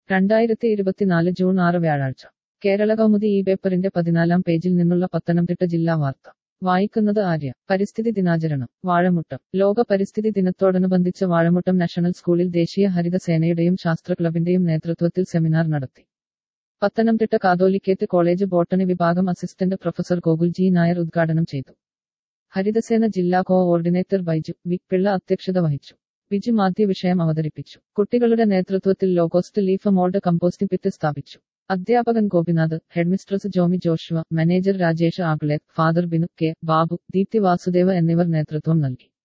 രണ്ടായിരത്തി ഇരുപത്തിനാല് ജൂൺ ആറ് വ്യാഴാഴ്ച കേരള കൗമുദി ഈ പേപ്പറിന്റെ പതിനാലാം പേജിൽ നിന്നുള്ള പത്തനംതിട്ട ജില്ലാ വാർത്ത വായിക്കുന്നത് ആര്യ പരിസ്ഥിതി ദിനാചരണം വാഴമുട്ടം ലോക പരിസ്ഥിതി ദിനത്തോടനുബന്ധിച്ച് വാഴമുട്ടം നാഷണൽ സ്കൂളിൽ ദേശീയ ഹരിത സേനയുടെയും ശാസ്ത്ര ക്ലബിന്റെയും നേതൃത്വത്തിൽ സെമിനാർ നടത്തി പത്തനംതിട്ട കാതോലിക്കേറ്റ് കോളേജ് ബോട്ടണി വിഭാഗം assistant professor Gokul G Nair ഉദ്ഘാടനം ചെയ്തു ഹരിതസേന ജില്ലാ കോഓർഡിനേറ്റർ ബൈജു വി പിള്ള അധ്യക്ഷത വഹിച്ചു ബിജു മാധ്യ വിഷയം അവതരിപ്പിച്ചു കുട്ടികളുടെ നേതൃത്വത്തിൽ low cost leaf mould composting pit സ്ഥാപിച്ചു അധ്യാപകൻ ഗോപിനാഥ് ഹെഡ്മിസ്ട്രസ് ജോമി ജോഷുവ മാനേജർ രാജേഷ് ആഗ്ലേത് ഫാദർ ബിനു കെ ബാബു ദീപ്തി വാസുദേവ എന്നിവർ നേതൃത്വം നൽകി